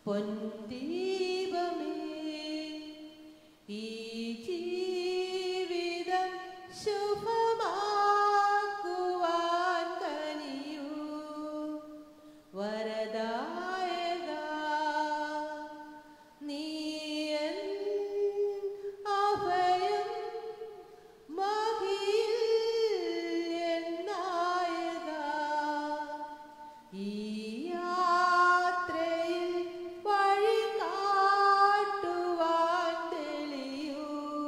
പൊൻദീപമേ ഈ ജീവിതം ശുഭമാക്കുവാൻ കനിയൂ വരദായക നീയൻ അഭയം മഹിയിൽ എന്നായക ഈ യാത്രയിൽ വഴി കാട്ടുവാൻ തെളിയൂ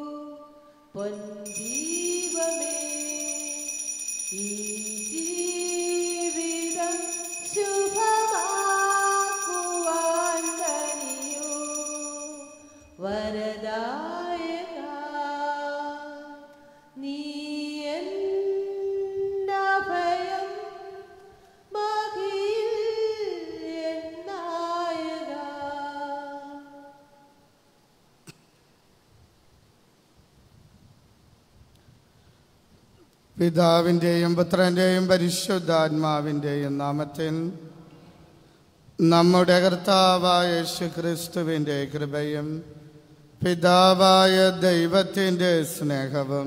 പൊൻദീപമേ ഈ ജീവിതം ശുഭമാക്കുവാൻ കനിയൂ വരദായക നീ എന്നഭയം മഹിയിൽ എന്നായക പിതാവിൻ്റെയും പുത്രൻ്റെയും പരിശുദ്ധാത്മാവിൻ്റെയും നാമത്തിൽ നമ്മുടെ കർത്താവായ യേശു ക്രിസ്തുവിൻ്റെ കൃപയും പിതാവായ ദൈവത്തിൻ്റെ സ്നേഹവും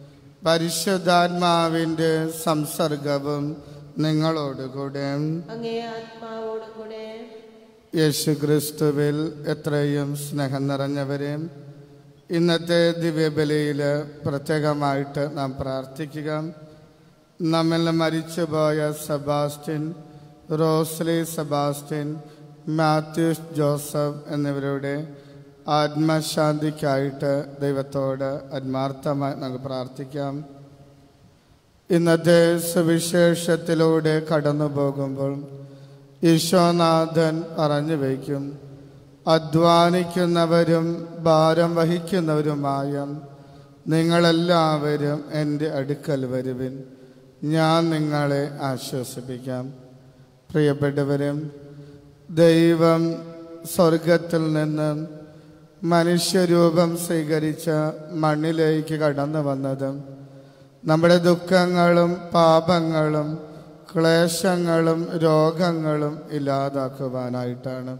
പരിശുദ്ധാത്മാവിൻ്റെ സംസർഗവും നിങ്ങളോടുകൂടെ അങ്ങേ ആത്മാവോടും കൂടെ യേശു ക്രിസ്തുവിൽ എത്രയും സ്നേഹം നിറഞ്ഞവരെ ഇന്നത്തെ ദിവ്യബലിയിൽ പ്രത്യേകമായിട്ട് നാം പ്രാർത്ഥിക്കുക നമ്മിൽ മരിച്ചുപോയ സെബാസ്റ്റ്യൻ റോസ്ലി സെബാസ്റ്റ്യൻ മാത്യൂസ് ജോസഫ് എന്നിവരുടെ ആത്മശാന്തിക്കായിട്ട് ദൈവത്തോട് ആത്മാർത്ഥമായി നമുക്ക് പ്രാർത്ഥിക്കാം ഇന്നത്തെ സുവിശേഷത്തിലൂടെ കടന്നു പോകുമ്പോൾ ഈശോനാഥൻ പറഞ്ഞു വയ്ക്കും അധ്വാനിക്കുന്നവരും ഭാരം വഹിക്കുന്നവരുമായ നിങ്ങളെല്ലാവരും എൻ്റെ അടുക്കൽ വരുവിൻ ഞാൻ നിങ്ങളെ ആശ്വസിപ്പിക്കാം പ്രിയപ്പെട്ടവരും ദൈവം സ്വർഗത്തിൽ നിന്ന് മനുഷ്യരൂപം സ്വീകരിച്ച മണ്ണിലേക്ക് കടന്നു വന്നതും നമ്മുടെ ദുഃഖങ്ങളും പാപങ്ങളും ക്ലേശങ്ങളും രോഗങ്ങളും ഇല്ലാതാക്കുവാനായിട്ടാണ്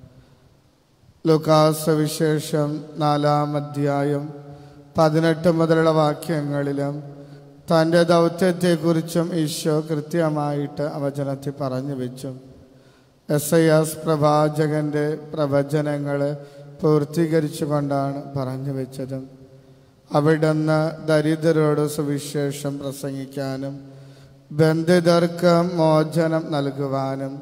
ലുക്കാസ് വിശേഷം നാലാം അധ്യായം പതിനെട്ട് മുതലുള്ള വാക്യങ്ങളിലും തൻ്റെ ദൗത്യത്തെക്കുറിച്ചും ഈശോ കൃത്യമായിട്ട് അവചനത്തിൽ പറഞ്ഞു വെച്ചു എസ് ഐ എസ് പ്രവാചകന്റെ പ്രവചനങ്ങൾ പൂർത്തീകരിച്ചുകൊണ്ടാണ് പറഞ്ഞു വെച്ചത് അവിടുന്ന് ദരിദ്രരോട് സുവിശേഷം പ്രസംഗിക്കാനും ബന്ധിതർക്ക് മോചനം നൽകുവാനും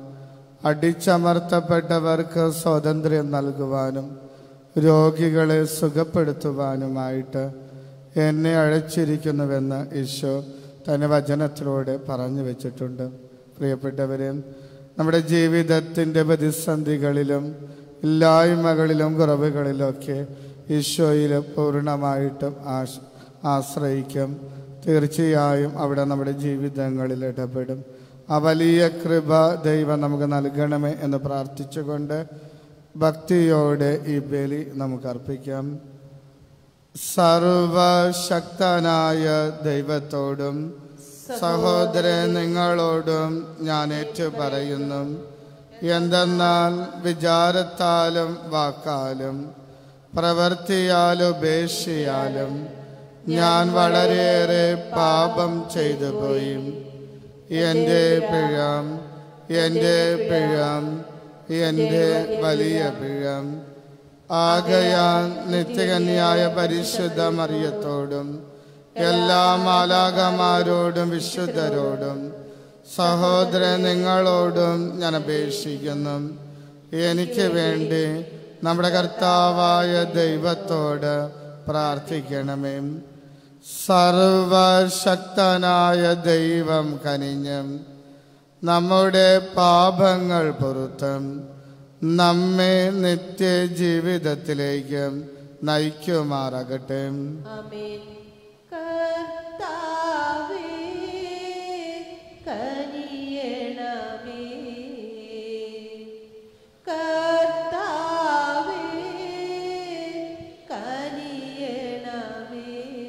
അടിച്ചമർത്തപ്പെട്ടവർക്ക് സ്വാതന്ത്ര്യം നൽകുവാനും രോഗികളെ സുഖപ്പെടുത്തുവാനുമായിട്ട് എന്നെ അழைച്ചിരിക്കുന്നുവെന്ന് ഈശോ തന്റെ വചനത്തിലൂടെ പറഞ്ഞു വെച്ചിട്ടുണ്ട് പ്രിയപ്പെട്ടവരെ നമ്മുടെ ജീവിതത്തിൻ്റെ പ്രതിസന്ധികളിലും ഇല്ലായ്മകളിലും കുറവുകളിലൊക്കെ ഈശോയിൽ പൂർണ്ണമായിട്ടും ആശ ആശ്രയിക്കും തീർച്ചയായും അവിടെ നമ്മുടെ ജീവിതങ്ങളിൽ ഇടപെടും ആ വലിയ കൃപ ദൈവം നമുക്ക് നൽകണമേ എന്ന് പ്രാർത്ഥിച്ചുകൊണ്ട് ഭക്തിയോടെ ഈ ബലി നമുക്ക് അർപ്പിക്കാം സർവശക്തനായ ദൈവത്തോടും സഹോദരൻ നിങ്ങളോടും ഞാൻ ഏറ്റു പറയുന്നു എന്തെന്നാൽ വിചാരത്താലും വാക്കാലും പ്രവൃത്തിയാലും ഉപേക്ഷയാലും ഞാൻ വളരെയേറെ പാപം ചെയ്തു പോയി എൻ്റെ പിഴം എൻ്റെ പിഴം എൻ്റെ വലിയ പിഴം ആകയാൽ നിത്യകന്യായ പരിശുദ്ധ മറിയത്തോടും എല്ലാ മാലാകമാരോടും വിശുദ്ധരോടും സഹോദരൻ നിങ്ങളോടും ഞാൻ അപേക്ഷിക്കുന്നു എനിക്ക് വേണ്ടി നമ്മുടെ കർത്താവായ ദൈവത്തോട് പ്രാർത്ഥിക്കണമേ സർവശക്തനായ ദൈവം കനിഞ്ഞും നമ്മുടെ പാപങ്ങൾ പൊറുത്തും നമ്മെ നിത്യജീവിതത്തിലേക്ക് നയിക്കുമാറാകട്ടെ ആമേൻ കർത്താവേ കനിയണമേ കർത്താവേ കനിയണമേ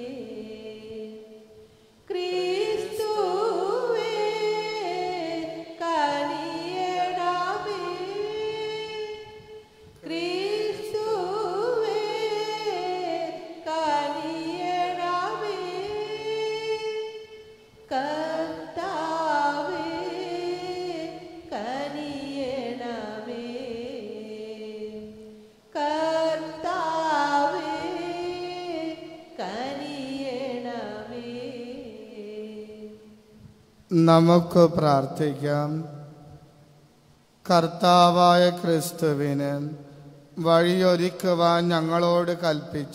ക്രിസ്തുവേ കനിയണമേ നമുക്ക് പ്രാർത്ഥിക്കാം കർത്താവായ ക്രിസ്തുവിന് വഴിയൊരുക്കുവാൻ ഞങ്ങളോട് കൽപ്പിച്ച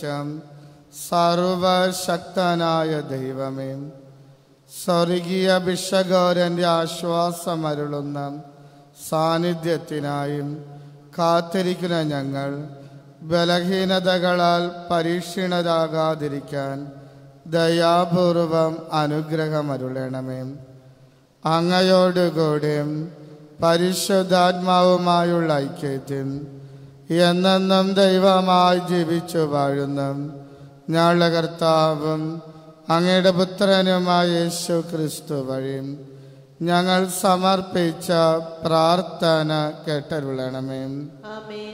സർവശക്തനായ ദൈവമേ സ്വർഗീയ ഭിഷഗോരൻ്റെ ആശ്വാസമരുളുന്ന സാന്നിധ്യത്തിനായും കാത്തിരിക്കുന്ന ഞങ്ങൾ ബലഹീനതകളാൽ പരീക്ഷണരാകാതിരിക്കാൻ ദയാപൂർവം അനുഗ്രഹമരുളണമേ അങ്ങയോടുകൂടി പരിശുദ്ധാത്മാവുമായുള്ള ഐക്യത്തിൽ എന്നെന്നും ദൈവമായി ജീവിച്ചു വാഴുന്ന ഞങ്ങളുടെ കർത്താവും അങ്ങയുടെ പുത്രനുമായ യേശു ക്രിസ്തു വഴി ഞങ്ങൾ സമർപ്പിച്ച പ്രാർത്ഥന കേട്ടരുളണമേ ആമേൻ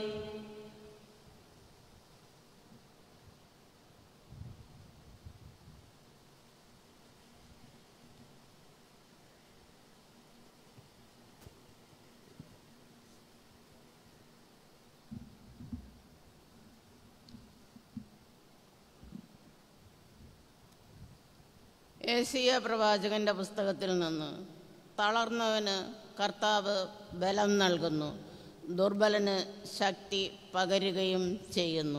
ഏസിയ പ്രവാചകന്റെ പുസ്തകത്തിൽ നിന്ന് തളർന്നവന് കർത്താവ് ബലം നൽകുന്നു ദുർബലന് ശക്തി പകരുകയും ചെയ്യുന്നു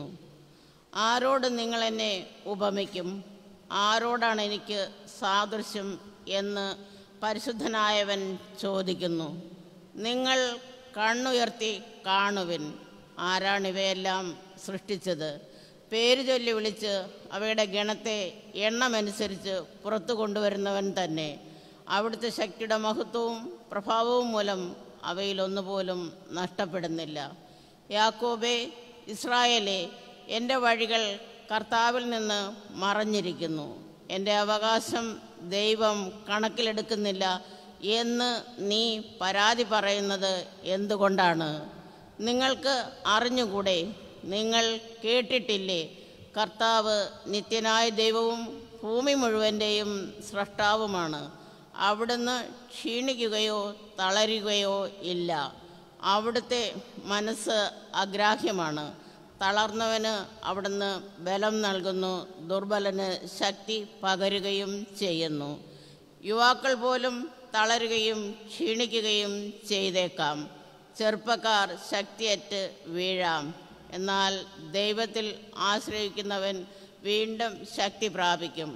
ആരോട് നിങ്ങൾ എന്നെ ഉപമിക്കും ആരോടാണ് എനിക്ക് സാദൃശ്യം എന്ന് പരിശുദ്ധനായവൻ ചോദിക്കുന്നു നിങ്ങൾ കണ്ണുയർത്തി കാണുവിൻ ആരാണിവയെല്ലാം സൃഷ്ടിച്ചത് പേര് ചൊല്ലി വിളിച്ച് അവയുടെ ഗണത്തെ എണ്ണമനുസരിച്ച് പുറത്തു കൊണ്ടുവരുന്നവൻ തന്നെ അവിടുത്തെ ശക്തിയുടെ മഹത്വവും പ്രഭാവവും മൂലം അവയിലൊന്നുപോലും നഷ്ടപ്പെടുന്നില്ല യാക്കോബേ ഇസ്രായേലേ എൻ്റെ വഴികൾ കർത്താവിൽ നിന്ന് മറഞ്ഞിരിക്കുന്നു എൻ്റെ അവകാശം ദൈവം കണക്കിലെടുക്കുന്നില്ല എന്ന് നീ പരാതി പറയുന്നത് എന്തുകൊണ്ടാണ് നിങ്ങൾക്ക് അറിഞ്ഞുകൂടെ നിങ്ങൾ കേട്ടിട്ടില്ലേ കർത്താവ് നിത്യനായ ദൈവവും ഭൂമി മുഴുവൻ്റെയും സ്രഷ്ടാവുമാണ് അവിടുന്ന് ക്ഷീണിക്കുകയോ തളരുകയോ ഇല്ല അവിടുത്തെ മനസ്സ് അഗ്രാഹ്യമാണ് തളർന്നവന് അവിടുന്ന് ബലം നൽകുന്നു ദുർബലന് ശക്തി പകരുകയും ചെയ്യുന്നു യുവാക്കൾ പോലും തളരുകയും ക്ഷീണിക്കുകയും ചെയ്തേക്കാം ചെറുപ്പക്കാർ ശക്തിയറ്റ് വീഴാം എന്നാൽ ദൈവത്തിൽ ആശ്രയിക്കുന്നവൻ വീണ്ടും ശക്തി പ്രാപിക്കും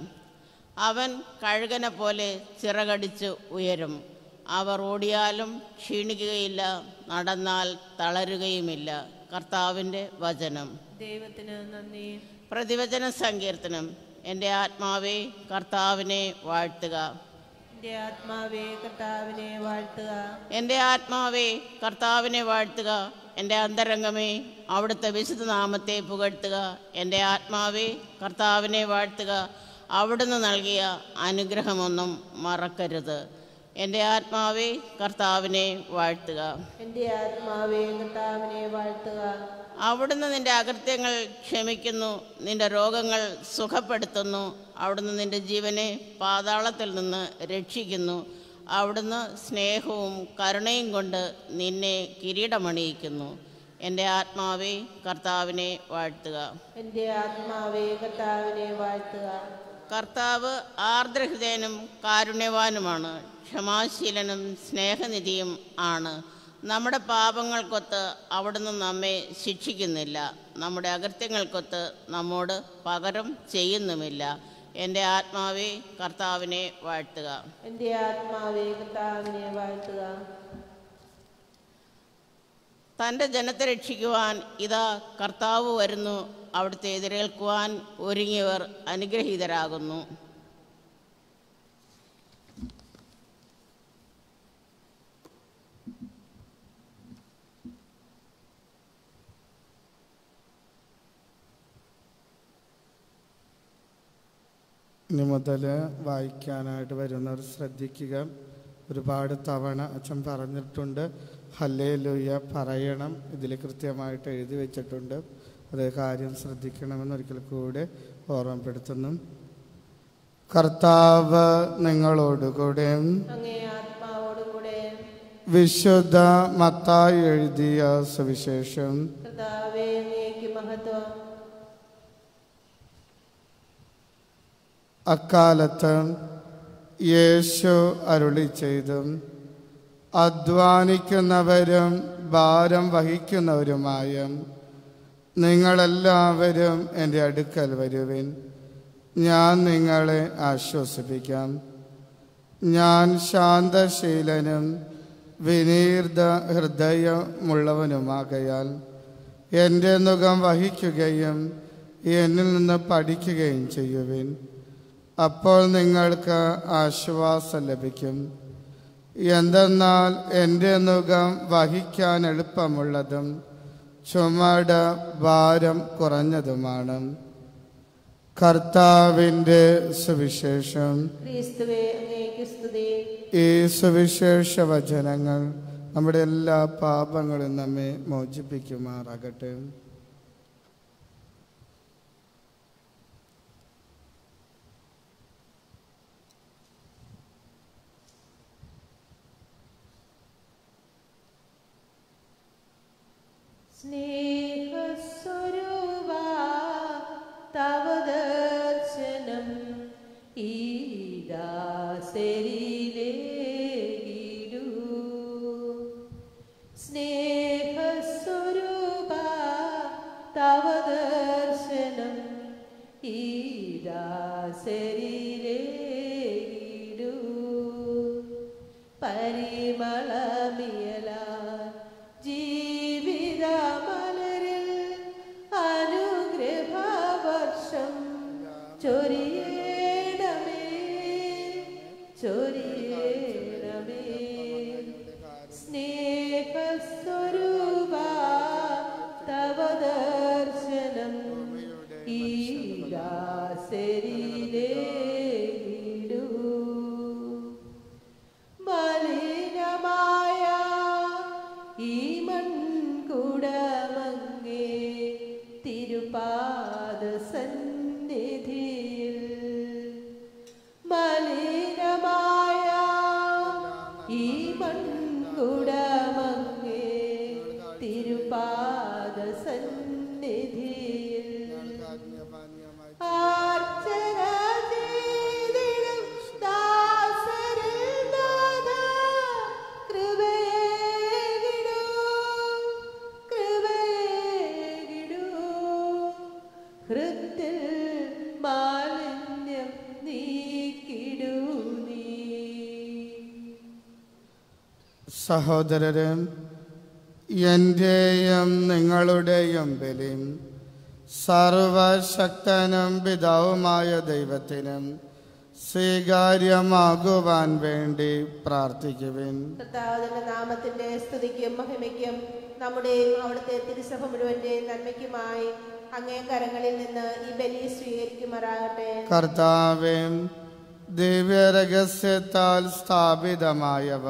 അവൻ കഴുകനെ പോലെ ചിറകടിച്ച് ഉയരും അവർ ഓടിയാലും ക്ഷീണിക്കുകയില്ല നടന്നാൽ തളരുകയുമില്ല കർത്താവിൻ്റെ വചനം ദൈവത്തിന് നന്ദി പ്രതിവചന സങ്കീർത്തനം എൻ്റെ ആത്മാവേ കർത്താവിനെ വാഴ്ത്തുക എൻ്റെ ആത്മാവേ കർത്താവിനെ വാഴ്ത്തുക എൻ്റെ ആത്മാവേ കർത്താവിനെ വാഴ്ത്തുക എൻ്റെ അന്തരംഗമേ അവിടുത്തെ വിശുദ്ധ നാമത്തെ പുകഴ്ത്തുക എൻ്റെ ആത്മാവേ കർത്താവിനെ വാഴ്ത്തുക അവിടുന്ന് നൽകിയ അനുഗ്രഹമൊന്നും മറക്കരുത് എൻ്റെ ആത്മാവേ കർത്താവിനെ വാഴ്ത്തുക എൻ്റെ ആത്മാവേ കർത്താവിനെ വാഴ്ത്തുക അവിടുന്ന് നിന്റെ അകൃത്യങ്ങൾ ക്ഷമിക്കുന്നു നിന്റെ രോഗങ്ങൾ സുഖപ്പെടുത്തുന്നു അവിടുന്ന് നിന്റെ ജീവനെ പാതാളത്തിൽ നിന്ന് രക്ഷിക്കുന്നു അവിടുന്ന് സ്നേഹവും കരുണയും കൊണ്ട് നിന്നെ കിരീടമണിയിക്കുന്നു എൻ്റെ ആത്മാവേ കർത്താവിനെ വാഴ്ത്തുക എൻ്റെ ആത്മാവേ കർത്താവിനെ വാഴ്ത്തുക കർത്താവ് ആർദ്രഹൃദയനും കാരുണ്യവാനുമാണ് ക്ഷമാശീലനും സ്നേഹനിധിയും ആണ് നമ്മുടെ പാപങ്ങൾക്കൊത്ത് അവിടുന്ന് നമ്മെ ശിക്ഷിക്കുന്നില്ല നമ്മുടെ അകൃത്യങ്ങൾക്കൊത്ത് നമ്മോട് പകരം ചെയ്യുന്നുമില്ല എൻ്റെ ആത്മാവേ കർത്താവിനെ വാഴ്ത്തുക എൻ്റെ ആത്മാവേ കർത്താവിനെ വാഴ്ത്തുക തൻ്റെ ജനത്തെ രക്ഷിക്കുവാൻ ഇതാ കർത്താവ് വരുന്നു അവിടുത്തെ എതിരേൽക്കുവാൻ ഒരുങ്ങിയവർ അനുഗ്രഹീതരാകുന്നു ഇനി മുതൽ വായിക്കാനായിട്ട് വരുന്നവർ ശ്രദ്ധിക്കുക ഒരുപാട് തവണ അച്ഛൻ പറഞ്ഞിട്ടുണ്ട് ഹല്ലേ ലൂയ പറയണം ഇതിൽ കൃത്യമായിട്ട് എഴുതി വെച്ചിട്ടുണ്ട് അത് കാര്യം ശ്രദ്ധിക്കണമെന്ന് ഒരിക്കൽ കൂടെ ഓർമ്മപ്പെടുത്തുന്നു കർത്താവ് നിങ്ങളോടുകൂടെ അങ്ങേ ആത്മാവോടുകൂടെ വിശുദ്ധ മത്തായി എഴുതിയ സുവിശേഷം കർത്താവേ അങ്ങേക്ക് മഹത്വം അക്കാലത്ത് യേശു അരുളി ചെയ്തും അധ്വാനിക്കുന്നവരും ഭാരം വഹിക്കുന്നവരുമായ നിങ്ങളെല്ലാവരും എൻ്റെ അടുക്കൽ വരുവിൻ ഞാൻ നിങ്ങളെ ആശ്വസിപ്പിക്കാം ഞാൻ ശാന്തശീലനും വിനീർദ ഹൃദയമുള്ളവനുമാകയാൽ എൻ്റെ മുഖം വഹിക്കുകയും എന്നിൽ നിന്ന് പഠിക്കുകയും ചെയ്യുവിൻ അപ്പോൾ നിങ്ങൾക്ക് ആശ്വാസം ലഭിക്കും എന്തെന്നാൽ എൻ്റെ മുഖം വഹിക്കാൻ എളുപ്പമുള്ളതും ചുമട് ഭാരം കുറഞ്ഞതുമാണ് കർത്താവിൻ്റെ സുവിശേഷം ക്രിസ്തുവേ അങ്ങേക്ക് സ്തുതി ഈ സുവിശേഷ വചനങ്ങൾ നമ്മുടെ എല്ലാ പാപങ്ങളും നമ്മെ മോചിപ്പിക്കുമാറാകട്ടെ സ്നേഹസ്വരൂപാ തവ ദർശനം ഈദാസരിലേകിടൂ സ്നേഹസ്വരൂപാ തവ ദർശനം ഈദാസരിലേകിടൂ പരിമളമിയല ജീവിതമലരിൽ അനുഗ്രഹവർഷം ചൊരിയേണമേ ചൊരിയേണമേ സ്നേഹസ്വരൂപ തവ ദർശനം ഈദാസരിലേടൂ മലിനമായ ഈ മൺകുടമങ്ങേ തിരുപാദ സന്നിധിയിൽ മലിനമായ ഈ മൺകുടമങ്ങേ തിരുപാദ സന്നിധിയിൽ ആർച്ചന ചെയ്തിടും ദാസരിൽ നാഥാ, കൃപയേകിടൂ, കൃപയേകിടൂ. ഹൃത്തിൽ മാലിന്യം നീക്കിടൂ നീ സഹോദരരെ എൻ്റെയും നിങ്ങളുടെയും ബലിയും സർവശക്തനും പിതാവുമായ ദൈവത്തിനും സ്വീകാര്യമാകുവാൻ വേണ്ടി പ്രാർത്ഥിക്കുവിൻ കർത്താവിന്റെ നാമത്തിന്റെ സ്തുതിക്കും മഹിമയ്ക്കും നമ്മുടെയും അവിടുത്തെ തിരുസഭ മുഴുവന്റെയും നന്മയ്ക്കുമായി അങ്ങേ കരങ്ങളിൽ നിന്ന് ഈ ബലി സ്വീകരിക്കുമാറാകട്ടെ കർത്താവേ ദിവ്യരഹസ്യത്താൽ സ്ഥാപിതമായവ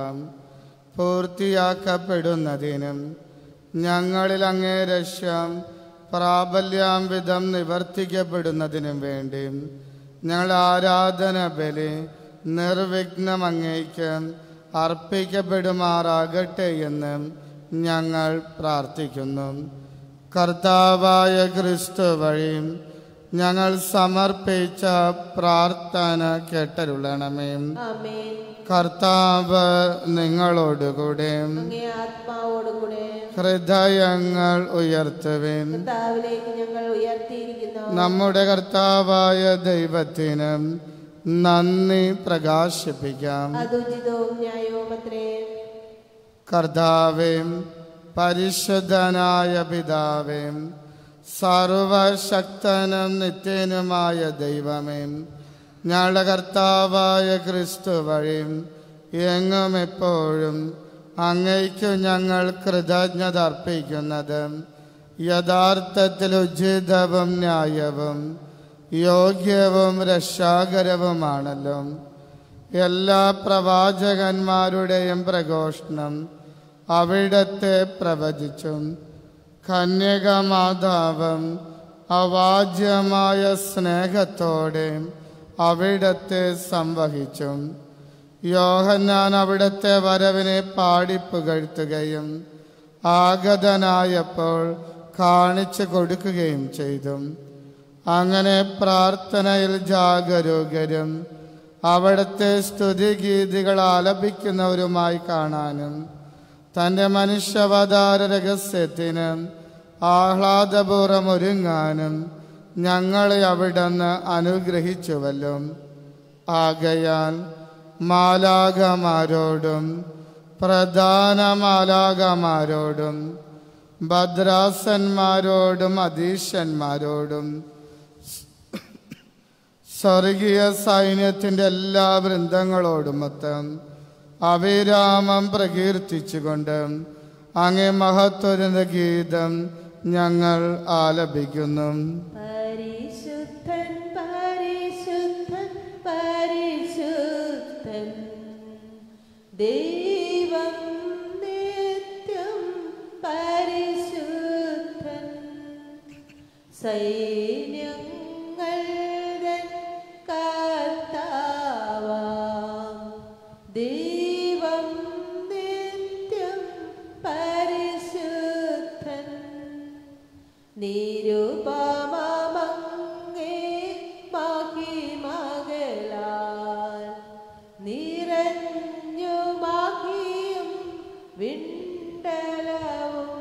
പൂർത്തിയാക്കപ്പെടുന്നതിനും ഞങ്ങളിൽ അങ്ങേ രക്ഷം പ്രാബല്യാം വിധം നിവർത്തിക്കപ്പെടുന്നതിനും വേണ്ടി ഞങ്ങൾ ആരാധന ബലി നിർവിഘ്നം അങ്ങേക്ക് അർപ്പിക്കപ്പെടുമാറാകട്ടെ എന്ന് ഞങ്ങൾ പ്രാർത്ഥിക്കുന്നു കർത്താവായ ക്രിസ്തു വഴി ഞങ്ങൾ സമർപ്പിച്ച പ്രാർത്ഥന കേട്ടരുളണമേ ആമേൻ കർത്താവ് നിങ്ങളോടുകൂടെ അങ്ങേ ആത്മാവോടുകൂടെ ഹൃദയങ്ങൾ ഉയർത്തുവിൻ കർത്താവിലേക്ക് ഞങ്ങൾ ഉയർത്തിയിരിക്കുന്നു നമ്മുടെ കർത്താവായ ദൈവത്തിന് നന്ദി പ്രകാശിപ്പിക്കാം അതുചിതവും ന്യായവും അത്രേ കർത്താവേ പരിശുദ്ധനായ പിതാവേ സർവശക്തനും നിത്യനുമായ ദൈവമേ ഞങ്ങളുടെ കർത്താവായ ക്രിസ്തു വഴി എങ്ങും എപ്പോഴും അങ്ങയ്ക്കു ഞങ്ങൾ കൃതജ്ഞത അർപ്പിക്കുന്നത് യഥാർത്ഥത്തിൽ ഉചിതവും ന്യായവും യോഗ്യവും രക്ഷാകരവുമാണല്ലോ എല്ലാ പ്രവാചകന്മാരുടെയും പ്രഘോഷണം അവിടത്തെ പ്രവചിച്ചും കന്യകമാതാവും അവാജ്യമായ സ്നേഹത്തോടെ അവിടത്തെ സംവഹിച്ചും യോഹന്നാൻ അവിടത്തെ വരവിനെ പാടിപ്പുകഴ്ത്തുകയും ആഗതനായപ്പോൾ കാണിച്ചു കൊടുക്കുകയും ചെയ്തു അങ്ങനെ പ്രാർത്ഥനയിൽ ജാഗരൂകരും അവിടുത്തെ സ്തുതിഗീതികൾ ആലപിക്കുന്നവരുമായി കാണാനും തൻ്റെ മനുഷ്യാവതാര രഹസ്യത്തിന് ആഹ്ലാദപൂർവ്വം ഒരുങ്ങാനും ഞങ്ങളെ അവിടുന്ന് അനുഗ്രഹിച്ചുവല്ലോ ആകയാൽ മാലാകമാരോടും പ്രധാന മാലാകമാരോടും ഭദ്രാസന്മാരോടും അധീശന്മാരോടും സ്വർഗീയ സൈന്യത്തിൻ്റെ എല്ലാ വൃന്ദങ്ങളോടുമൊത്തം അവിരാമം പ്രകീർത്തിച്ചുകൊണ്ട് അങ്ങേ മഹത്വരുന്ന ഗീതം ഞങ്ങൾ ആലപിക്കുന്നു പരിശുദ്ധൻ പരിശുദ്ധൻ പരിശുദ്ധൻ ദൈവം നിത്യം പരിശുദ്ധൻ സൈന്യങ്ങൾ തൻ കർത്താവാം ദൈവം നിത്യം പരിശുദ്ധൻ നിരുപമങ്ങേ മഹിമകളാൽ നിറഞ്ഞു മഹിയും വിണ്ടലവും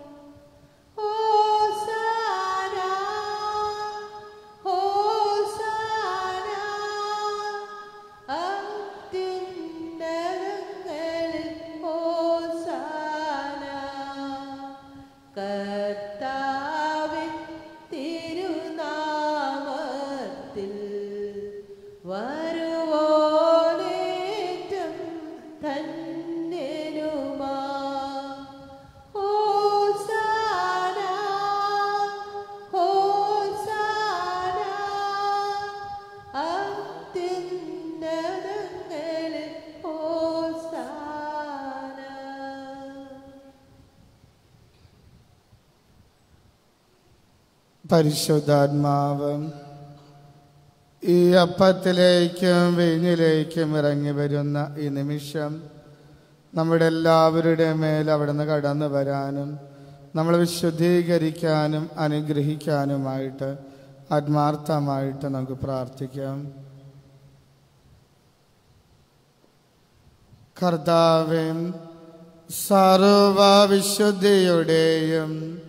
ഹോസാന ഹോസാന അത്യുന്നതങ്ങളിൽ ഹോസാന കർത്താവിൻ തിരുനാമത്തിൽ വരുവോനേറ്റം ധന്യനുമാ ഹോസാന ഹോസാന അത്യുന്നതങ്ങളിൽ ഹോസാന പരിശുദ്ധാത്മാവ് ഈ അപ്പത്തിലേക്കും വീഞ്ഞിലേക്കും ഇറങ്ങി വരുന്ന ഈ നിമിഷം നമ്മുടെ എല്ലാവരുടെ മേൽ അവിടുന്ന് കടന്നു വരാനും നമ്മളെ വിശുദ്ധീകരിക്കാനും അനുഗ്രഹിക്കാനുമായിട്ട് ആത്മാർത്ഥമായിട്ട് നമുക്ക് പ്രാർത്ഥിക്കാം കർത്താവേ സർവ വിശുദ്ധിയുടെയും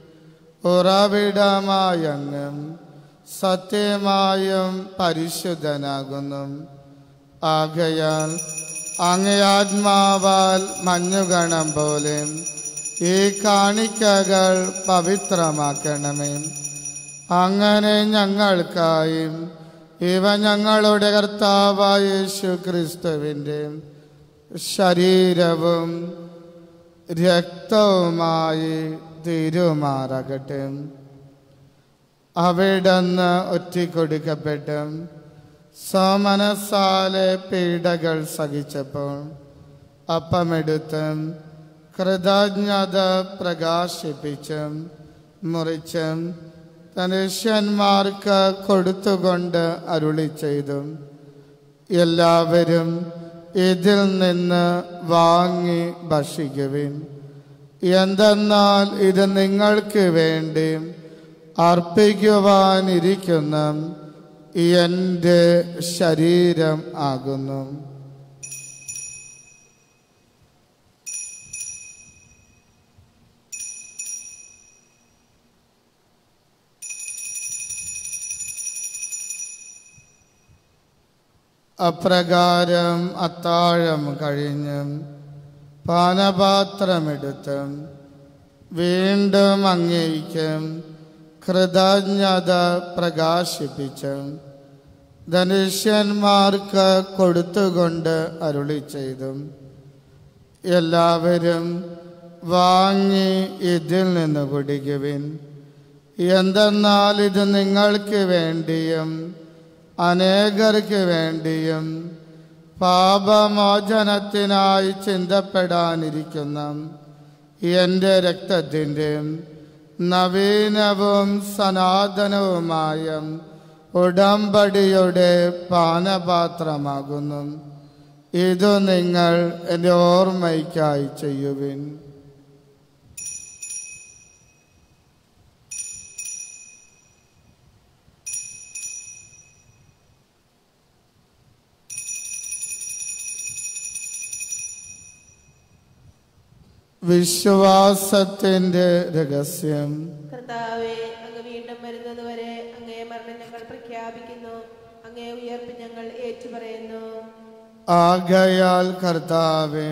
ഉറവിടമായങ്ങും സത്യമായും പരിശുദ്ധനാകുന്നു ആകയാൽ അങ്ങേ ആത്മാവാൽ മഞ്ഞുകണം പോലെ ഈ കാണിക്കകൾ പവിത്രമാക്കണമേ അങ്ങനെ ഞങ്ങൾക്കായി ഇവ ഞങ്ങളുടെ കർത്താവായ യേശു ക്രിസ്തുവിൻ്റെ ശരീരവും രക്തവുമായി തീരുമാറാകട്ടെ അവിടുന്ന് ഒറ്റിക്കൊടുക്കപ്പെട്ട് സമനസാലെ പീഡകൾ സഹിച്ചപ്പോൾ അപ്പമെടുത്ത് കൃതജ്ഞത പ്രകാശിപ്പിച്ചും മുറിച്ചും തനുഷ്യന്മാർക്ക് കൊടുത്തുകൊണ്ട് അരുളി ചെയ്തു എല്ലാവരും ഇതിൽ നിന്ന് വാങ്ങി ഭക്ഷിക്കുവിൻ എന്തെന്നാൽ ഇത് നിങ്ങൾക്ക് വേണ്ടി അർപ്പിക്കുവാനിരിക്കുന്ന എൻ്റെ ശരീരം ആകുന്നു അപ്രകാരം അത്താഴം കഴിഞ്ഞ് പാനപാത്രമെടുത്ത് വീണ്ടും അങ്ങേക്ക് കൃതജ്ഞത പ്രകാശിപ്പിച്ച് ധനുഷ്യന്മാർക്ക് കൊടുത്തുകൊണ്ട് അരുളി ചെയ്തു എല്ലാവരും വാങ്ങി ഇതിൽ നിന്ന് കുടിക്കുവിൻ എന്തെന്നാൽ ഇത് നിങ്ങൾക്ക് വേണ്ടിയും അനേകർക്ക് വേണ്ടിയും പാപമോചനത്തിനായി ചിന്തപ്പെടാനിരിക്കുന്ന എൻ്റെ രക്തത്തിൻ്റെ നവീനവും സനാതനവുമായ ഉടമ്പടിയുടെ പാനപാത്രമാകുന്നു ഇത് നിങ്ങൾ എൻ്റെ ഓർമ്മയ്ക്കായി ചെയ്യുവിൻ വിശ്വാസത്തിൻ്റെ രഹസ്യം കർത്താവെ അങ്ങ് വീണ്ടും വരുന്നത് വരെ അങ്ങേ മരണം ഞങ്ങൾ പ്രഖ്യാപിക്കുന്നു അങ്ങേ ഉയർപ്പ് ഞങ്ങൾ ഏറ്റുപറയുന്നു ആകയാൽ കർത്താവേ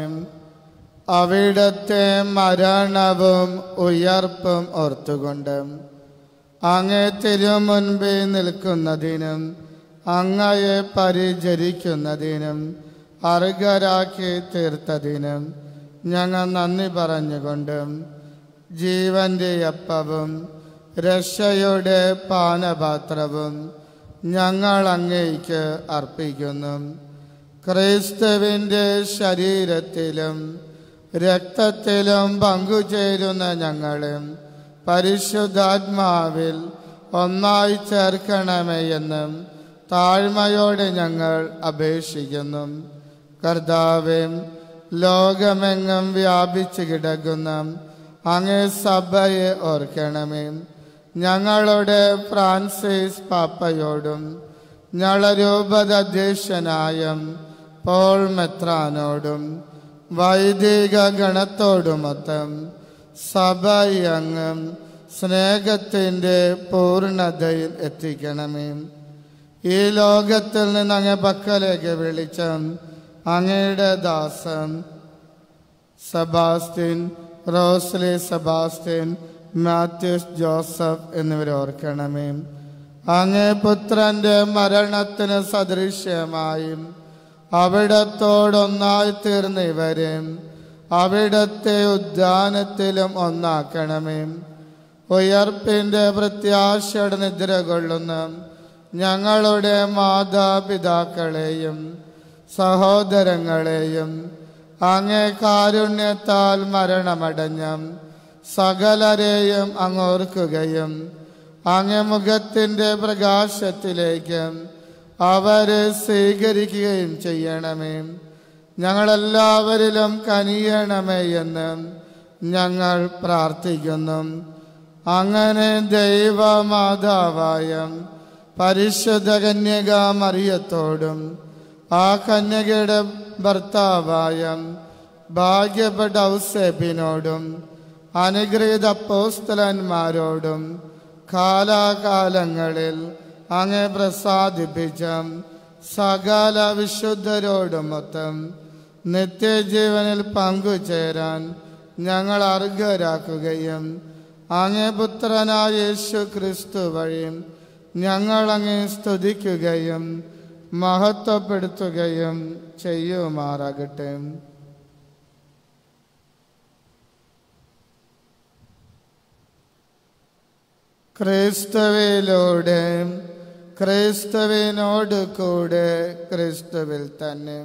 അവിടത്തെ മരണവും ഉയർപ്പും ഓർത്തുകൊണ്ട് അങ്ങേ തിരുമുൻപിൽ നിൽക്കുന്നതിനും അങ്ങയെ പരിചരിക്കുന്നതിനും അർഹരാക്കി തീർത്തതിനും ഞങ്ങൾ നന്ദി പറഞ്ഞുകൊണ്ട് ജീവന്റെ അപ്പവും രക്ഷയുടെ പാനപാത്രവും ഞങ്ങൾ അങ്ങേക്ക് അർപ്പിക്കുന്നു ക്രിസ്തുവിൻ്റെ ശരീരത്തിലും രക്തത്തിലും പങ്കുചേരുന്ന ഞങ്ങളും പരിശുദ്ധാത്മാവിൽ ഒന്നായി ചേർക്കണമേ എന്നും താഴ്മയോടെ ഞങ്ങൾ അപേക്ഷിക്കുന്നു കർത്താവേ ലോകമെങ്ങും വ്യാപിച്ചു കിടക്കുന്ന അങ്ങേ സഭയെ ഓർക്കണമേ ഞങ്ങളുടെ ഫ്രാൻസിസ് പാപ്പയോടും ഞളരൂപത അധ്യക്ഷനായ പോൾ മെത്രാനോടും വൈദിക ഗണത്തോടുമൊത്തം സഭയങ്ങും സ്നേഹത്തിൻ്റെ പൂർണ്ണതയിൽ എത്തിക്കണമേ ഈ ലോകത്തിൽ നിന്ന് അങ്ങേ പക്കലേക്ക് വിളിച്ച അങ്ങയുടെ ദാസൻ സെബാസ്റ്റ്യൻ റോസ്ലി സെബാസ്റ്റ്യൻ മാത്യൂസ് ജോസഫ് എന്നിവരെ ഓർക്കണമേ അങ്ങേ പുത്രന്റെ മരണത്തിന് സദൃശ്യമായും അവിടത്തോടൊന്നായി തീർന്ന ഇവരെ അവിടത്തെ ഉദ്യാനത്തിലും ഒന്നാക്കണമേ ഉയർപ്പിന്റെ പ്രത്യാശയുടെ നിദ്ര കൊള്ളുന്ന ഞങ്ങളുടെ മാതാപിതാക്കളെയും സഹോദരങ്ങളെയും അങ്ങേ കാരുണ്യത്താൽ മരണമടഞ്ഞ സകലരെയും അങ്ങോർക്കുകയും അങ്ങേ മുഖത്തിൻ്റെ പ്രകാശത്തിലേക്ക് അവരെ സ്വീകരിക്കുകയും ചെയ്യണമേ ഞങ്ങളെല്ലാവരിലും കനിയണമേ എന്ന് ഞങ്ങൾ പ്രാർത്ഥിക്കുന്നു അങ്ങനെ ദൈവമാതാവായ പരിശുദ്ധ കന്യക മറിയത്തോടും ആ കന്യകയുടെ ഭർത്താവായ ഭാഗ്യപ്പെട്ട ഔസേബിനോടും അനുഗ്രഹീത അപ്പോസ്തലന്മാരോടും കാലാകാലങ്ങളിൽ അങ്ങെ പ്രസാദിപ്പിച്ച സകല വിശുദ്ധരോടുമൊത്തം നിത്യജീവനിൽ പങ്കുചേരാൻ ഞങ്ങൾ അർഹരാക്കുകയും അങ്ങേ പുത്രനായ യേശു ക്രിസ്തു വഴി ഞങ്ങൾ അങ്ങേ സ്തുതിക്കുകയും മഹത്വപ്പെടുത്തുകയും ചെയ്യുമാറാകട്ടെ ക്രിസ്തുവിലൂടെ ക്രിസ്തുവിനോട് കൂടെ ക്രിസ്തുവിൽ തന്നെ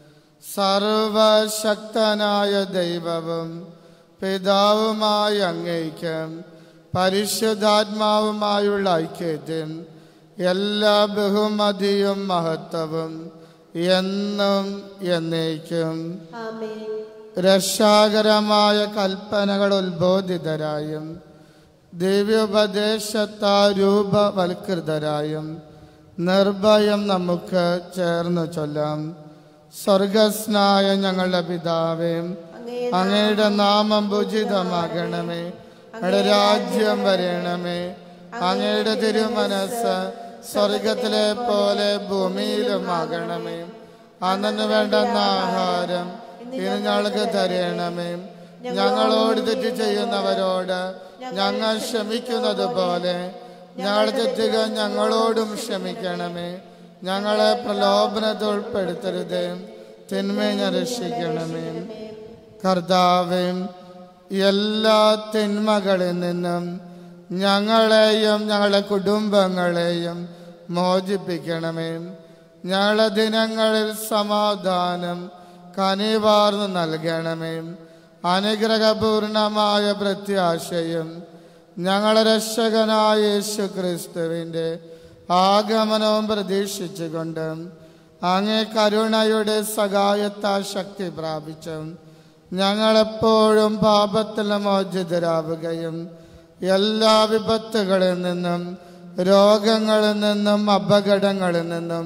സർവശക്തനായ ദൈവവും പിതാവുമായി അങ്ങേക്കും പരിശുദ്ധാത്മാവുമായുള്ള ഐക്യത്തിൽ എല്ലാ ബഹുമതിയും മഹത്വവും എന്നും എന്നേക്കും ആമേൻ രക്ഷാകരമായ കൽപ്പനകൾ ഉത്ബോധിതരായും ദിവ്യോപദേശത്താൽ രൂപവൽകൃതരായും നിർഭയം നമുക്ക് ചേർന്ന് ചൊല്ലാം സ്വർഗസ്നായ ഞങ്ങളുടെ പിതാവേ അങ്ങേ അങ്ങയുടെ നാമം ഭുജിതമാകണമേ അങ്ങയുടെ രാജ്യം വരണമേ അങ്ങയുടെ തിരുമനസ് സ്വർഗത്തിലെ പോലെ ഭൂമിയിലും ആകണമേ അന്നു വേണ്ടുന്ന ആഹാരം ഇന്ന് ഞങ്ങൾക്ക് തരണമേ ഞങ്ങളോട് തെറ്റ് ചെയ്യുന്നവരോട് ഞങ്ങൾ ക്ഷമിക്കുന്നത് പോലെ ഞങ്ങൾ തെറ്റുക ഞങ്ങളോടും ക്ഷമിക്കണമേ ഞങ്ങളെ പ്രലോഭനത്തിൽ ഉൾപ്പെടുത്തരുത് തിന്മയെ രക്ഷിക്കണമേ കർത്താവേ എല്ലാ തിന്മകളിൽ നിന്നും ഞങ്ങളെയും ഞങ്ങളുടെ കുടുംബങ്ങളെയും മോചിപ്പിക്കണമേ ഞങ്ങളുടെ ദിനങ്ങളിൽ സമാധാനം കനിവാർന്ന് നൽകണമേ അനുഗ്രഹപൂർണമായ പ്രത്യാശയും ഞങ്ങളുടെ രക്ഷകനായ യേശു ക്രിസ്തുവിൻ്റെ ആഗമനവും പ്രതീക്ഷിച്ചുകൊണ്ട് അങ്ങേ കരുണയുടെ സഹായത്താൽ ശക്തി പ്രാപിച്ചും ഞങ്ങളെപ്പോഴും പാപത്തിൽ മോചിതരാവുകയും എല്ലാ വിപത്തുകളിൽ നിന്നും രോഗങ്ങളിൽ നിന്നും അപകടങ്ങളിൽ നിന്നും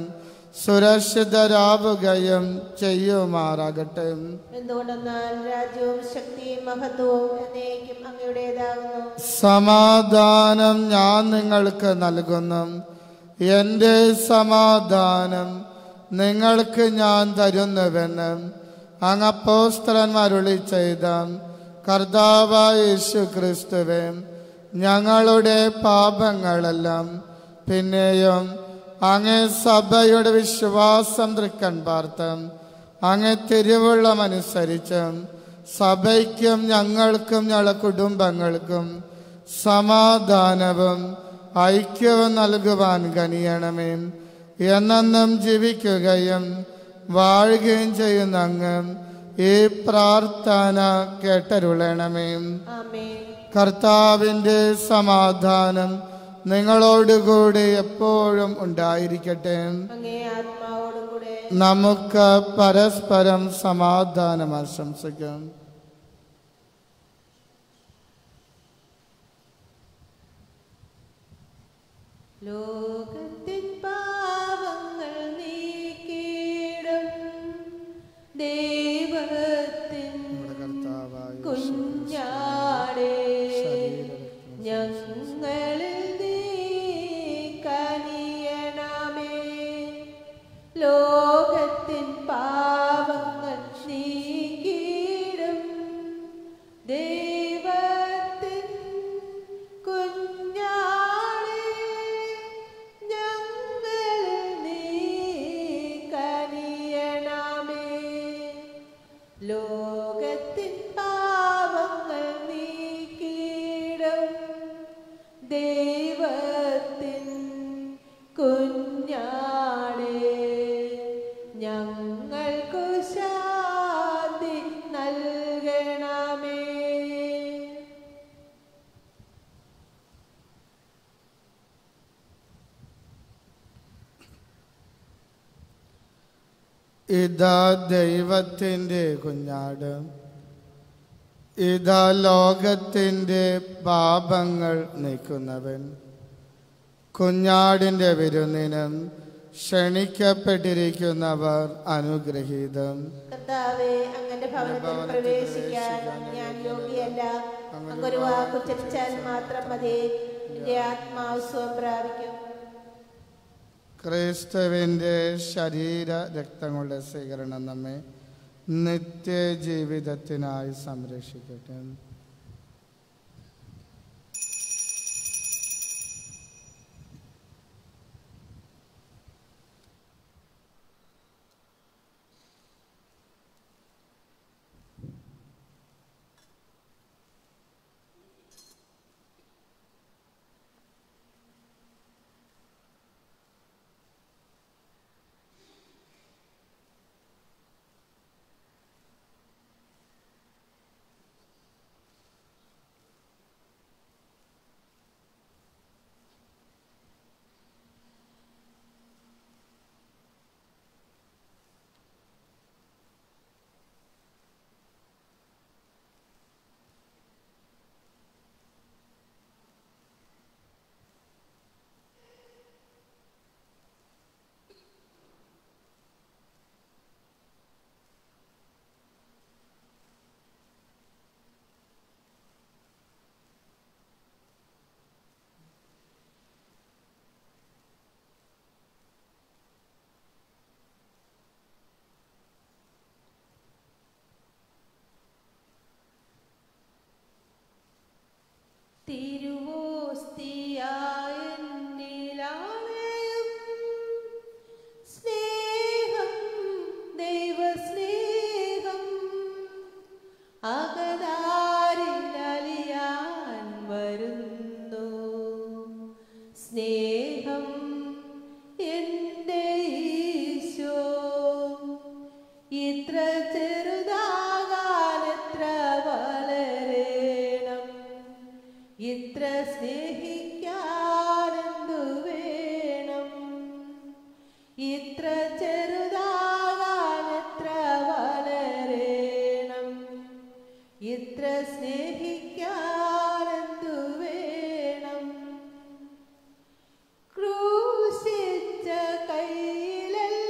സുരക്ഷിതരാവുകയും ചെയ്യുമാറാകട്ടെ എന്തുകൊണ്ടെന്നാൽ രാജ്യവും ശക്തിയും മഹത്വവും എന്നേക്കും അങ്ങയുടേതാകുന്നു സമാധാനം ഞാൻ നിങ്ങൾക്ക് നൽകുന്നു എൻ്റെ സമാധാനം നിങ്ങൾക്ക് ഞാൻ തരുന്നുവെന്ന് അങ്ങ് അപ്പോസ്തലന്മാരുളി ചെയ്ത കർത്താവായ യേശു ക്രിസ്തുവേ ഞങ്ങളുടെ പാപങ്ങളെല്ലാം പിന്നെയും അങ്ങേ സഭയുടെ വിശ്വാസം തൃക്കൺ പാർത്തും അങ്ങേ തിരുവുള്ളമനുസരിച്ച് സഭയ്ക്കും ഞങ്ങൾക്കും ഞങ്ങളുടെ കുടുംബങ്ങൾക്കും സമാധാനവും ഐക്യവും നൽകുവാൻ കനിയണമേ എന്നെന്നും ജീവിക്കുകയും വാഴുകയും ചെയ്യുന്ന അങ്ങ് ഈ പ്രാർത്ഥന കേട്ടരുളണമേ ആമേൻ കർത്താവിൻ്റെ സമാധാനം നിങ്ങളോടുകൂടി എപ്പോഴും ഉണ്ടായിരിക്കട്ടെ അങ്ങേ ആത്മാവോടും കൂടെ നമുക്ക് പരസ്പരം സമാധാനം ആശംസിക്കാം ലോകത്തിൻ പാവങ്ങൾ നീക്കിയിടും ദൈവത്തിൻ കർത്താവായ കുഞ്ഞാടേ ഞങ്ങളിൽ നീ കനിയണമേ ലോകത്തിൻ പാവങ്ങൾ നീക്കിയിടും ദൈവത്തിൻ കുഞ്ഞാടേ ഞങ്ങളിൽ നീ കനിയണമേ ലോകത്തിൻ പാവങ്ങൾ നീക്കിയിടും ദൈവത്തിൻ കുഞ്ഞാടേ ഞങ്ങൾക്കു ശാന്തി നൽകണമേ ഇതാ ദൈവത്തിൻ്റെ കുഞ്ഞാട് ഇതാ ലോകത്തിൻ്റെ പാപങ്ങൾ നീക്കുന്നവൻ കുഞ്ഞാടിൻ്റെ വിരുന്നിനും ക്ഷണിക്കപ്പെട്ടിരിക്കുന്നവർ അനുഗ്രഹീതം കർത്താവെ അങ്ങന്റെ ഭവനത്തിൽ പ്രവേശിക്കാൻ ഞാൻ യോഗ്യയല്ല അങ്ങൊരു വാക്കുച്ചരിച്ചാൽ മാത്രം മതി എന്റെ ആത്മാവ് സ്വം പ്രാപിക്കും ക്രിസ്തുവിൻ്റെ ശരീര രക്തങ്ങളുടെ സ്വീകരണം നമ്മെ നിത്യജീവിതത്തിനായി സംരക്ഷിക്കട്ടെ തിരുവോസ്തിയായെന്നിലാലയം സ്നേഹം ദൈവസ്നേഹം അകതാരിലലിയാൻ വരുന്നു സ്നേഹം എൻ്റെ ഈശോ ഇത്ര ചെറുതാകാൻ എത്ര വളരേണം ഇത്ര സ്നേഹിക്കാനെന്തു വേണം ഇത്ര ചെറുതാകാൻ എത്ര വളരേണം ഇത്ര സ്നേഹിക്കാനെന്തു വേണം ക്രൂശിച്ച കയ്യിലെല്ലാം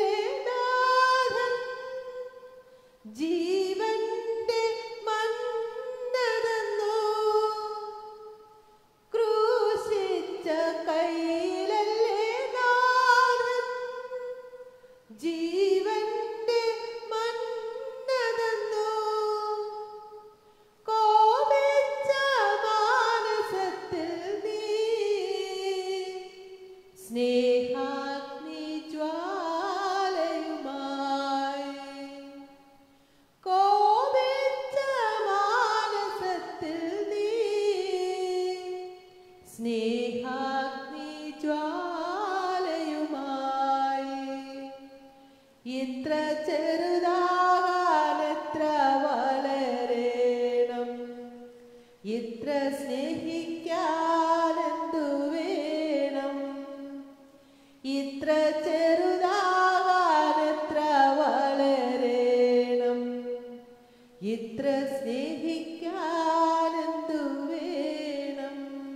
ഇത്ര സ്നേഹിക്കാനെന്തു വേണം ഇത്ര ചെറുതാകാൻ എത്ര വളരണം ഇത്ര സ്നേഹിക്കാനെന്തു വേണം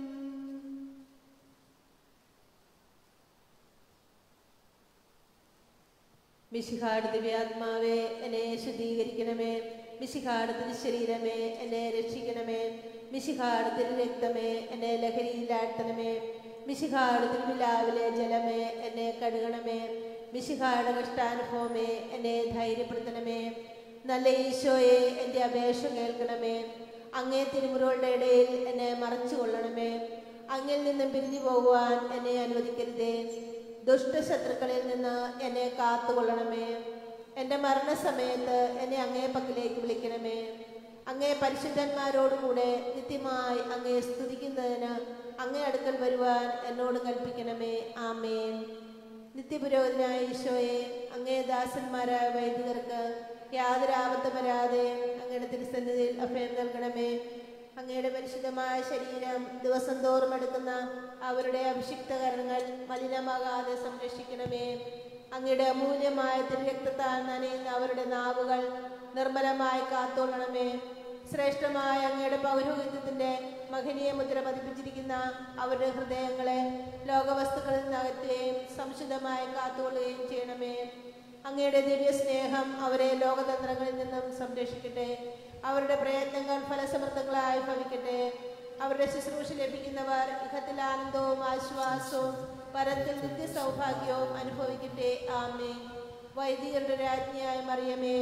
മിശിഹാട് ദിവ്യാത്മാവേ എന്നെ ശുദ്ധീകരിക്കണമേ മിശിഹാട് തിരുശരീരമേ എന്നെ രക്ഷിക്കണമേ മിശിഹാട് തിരുരക്തമേ എന്നെ ലഹരിയിലാഴ്ത്തണമേ മിശിഹാട് തിരുവിലാവിലെ ജലമേ എന്നെ കഴുകണമേ മിശിഹാട് കഷ്ടാനുഭവമേ എന്നെ ധൈര്യപ്പെടുത്തണമേ നല്ല ഈശോയെ എൻ്റെ അപേക്ഷ കേൾക്കണമേ അങ്ങേ തിരുമുറുകളുടെ ഇടയിൽ എന്നെ മറച്ചു കൊള്ളണമേ അങ്ങിൽ നിന്നും പിരിഞ്ഞു പോകുവാൻ എന്നെ അനുവദിക്കരുതേ ദുഷ്ടശത്രുക്കളിൽ നിന്ന് എന്നെ കാത്തുകൊള്ളണമേ എൻ്റെ മരണസമയത്ത് എന്നെ അങ്ങേ പക്കലേക്ക് വിളിക്കണമേ അങ്ങേ പരിശുദ്ധന്മാരോടുകൂടെ നിത്യമായി അങ്ങേ സ്തുതിക്കുന്നതിന് അങ്ങേ അടുക്കൽ വരുവാൻ എന്നോട് കൽപ്പിക്കണമേ ആമേൻ നിത്യപുരോഹിതനായ ഈശോയെ അങ്ങേ ദാസന്മാരായ വൈദികർക്ക് യാതൊരു ആപത്തും വരാതെ അങ്ങയുടെ തിരുസന്നിധിയിൽ അഭയം നൽകണമേ അങ്ങയുടെ പരിശുദ്ധമായ ശരീരം ദിവസം തോറും എടുക്കുന്ന അവരുടെ അഭിഷിക്ത കരണങ്ങൾ മലിനമാകാതെ സംരക്ഷിക്കണമേ അങ്ങയുടെ അമൂല്യമായ തിരുരക്തത്താൽ നനയുന്ന അവരുടെ നാവുകൾ നിർമ്മലമായി കാത്തോളണമേ ശ്രേഷ്ഠമായ അങ്ങയുടെ പൗരോഹിത്യത്തിന്റെ മഹനീയ മുദ്ര പതിപ്പിച്ചിരിക്കുന്ന അവരുടെ ഹൃദയങ്ങളെ ലോകവസ്തുക്കളിൽ നിന്ന് അകറ്റുകയും സംശുദ്ധമായി കാത്തുകൊള്ളുകയും ചെയ്യണമേ അങ്ങയുടെ ദിവ്യ സ്നേഹം അവരെ ലോകതന്ത്രങ്ങളിൽ നിന്നും സംരക്ഷിക്കട്ടെ അവരുടെ പ്രയത്നങ്ങൾ ഫലസമൃദ്ധങ്ങളായി ഭവിക്കട്ടെ അവരുടെ ശുശ്രൂഷ ലഭിക്കുന്നവർ ഇഹത്തിൽ ആനന്ദവും ആശ്വാസവും പരത്തിൽ നിത്യ സൗഭാഗ്യവും അനുഭവിക്കട്ടെ ആമേ വൈദികരുടെ രാജ്ഞിയായ മറിയമേ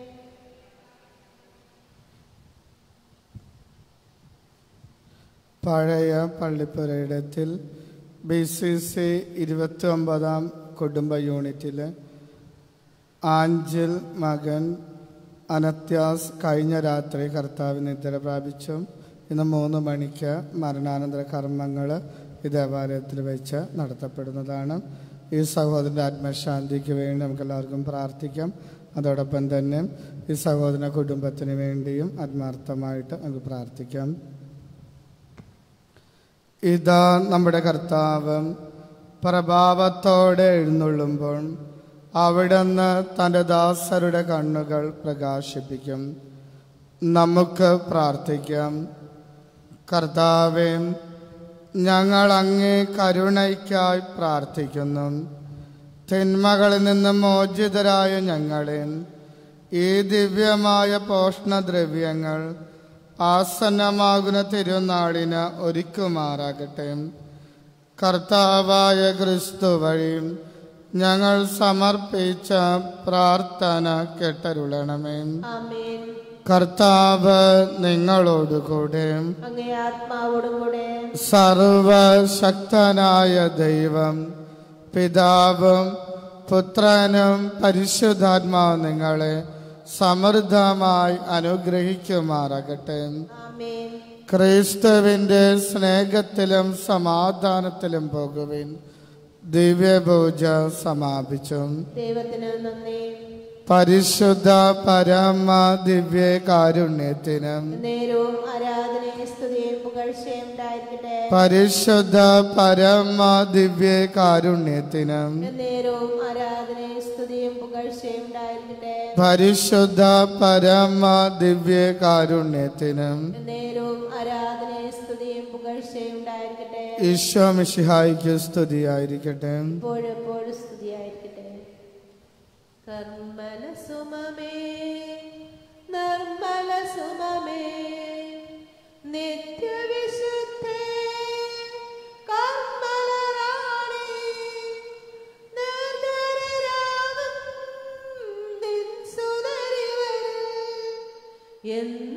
പഴയ പള്ളിപ്പുരയിടത്തിൽ ബി സി സി ഇരുപത്തി ഒമ്പതാം കുടുംബ യൂണിറ്റിൽ ആഞ്ചൽ മകൻ അനത്യാസ് കഴിഞ്ഞ രാത്രി കർത്താവ് നിദ്ര പ്രാപിച്ചു ഇന്ന് മൂന്ന് മണിക്ക് മരണാനന്തര കർമ്മങ്ങൾ ഈ ദേവാലയത്തിൽ വെച്ച് നടത്തപ്പെടുന്നതാണ് ഈ സഹോദരൻ്റെ ആത്മശാന്തിക്ക് വേണ്ടി നമുക്ക് എല്ലാവർക്കും പ്രാർത്ഥിക്കാം അതോടൊപ്പം തന്നെ ഈ സഹോദര കുടുംബത്തിന് വേണ്ടിയും ആത്മാർത്ഥമായിട്ട് നമുക്ക് പ്രാർത്ഥിക്കാം ഇതാ നമ്മുടെ കർത്താവ് പ്രഭാവത്തോടെ എഴുന്നള്ളുമ്പോൾ അവിടുന്ന് തൻ്റെ ദാസരുടെ കണ്ണുകൾ പ്രകാശിപ്പിക്കും നമുക്ക് പ്രാർത്ഥിക്കാം കർത്താവെ ഞങ്ങൾ അങ്ങേ കരുണയ്ക്കായി പ്രാർത്ഥിക്കുന്നു തിന്മകളിൽ നിന്ന് മോചിതരായ ഞങ്ങളെ ഈ ദിവ്യമായ പോഷണദ്രവ്യങ്ങൾ ആസന്നമാകുന്ന തിരുനാളിന് ഒരുക്കുമാറാകട്ടെ കർത്താവായ ക്രിസ്തു വഴി ഞങ്ങൾ സമർപ്പിച്ച പ്രാർത്ഥന കെട്ടരുളണമേ ആമേൻ കർത്താവ് നിങ്ങളോടുകൂടെ അങ്ങേ ആത്മാവോടും കൂടെ സർവശക്തനായ ദൈവം പിതാവും പുത്രനും പരിശുദ്ധാത്മാവും നിങ്ങളെ സമൃദ്ധമായി അനുഗ്രഹിക്കുമാറാകട്ടെ ആമേൻ ക്രിസ്തുവിൻ്റെ സ്നേഹത്തിലും സമാധാനത്തിലും പോകുവിൻ ദിവ്യപൂജ സമാപിച്ചു ദൈവത്തിന് നന്ദി പരിശുദ്ധ പരമ ദിവ്യ കാരുണ്യത്തിനും നേരവും ആരാധനയും സ്തുതിയും പുകഴ്ചയും ഉണ്ടായിരിക്കട്ടെ പരിശുദ്ധ പരമ ദിവ്യ കാരുണ്യത്തിനും നേരവും ആരാധനയും സ്തുതിയും പുകഴ്ചയും ഉണ്ടായിരിക്കട്ടെ പരിശുദ്ധ പരമ ദിവ്യ കാരുണ്യത്തിനും നേരവും ആരാധനയും സ്തുതിയും പുകഴ്ചയും ഉണ്ടായിരിക്കട്ടെ ഈശോ മിശിഹായിക്ക് സ്തുതിയായിരിക്കട്ടെ എപ്പോഴും എപ്പോഴും സ്തുതിയായിരിക്കട്ടെ കർമ്മല സുമമേ നിർമ്മല സുമമേ നിത്യവിശുദ്ധേ കർമ്മല റാണി നിർദ്ധരരാകും നിൻ സുതരിവരിൽ എന്ന്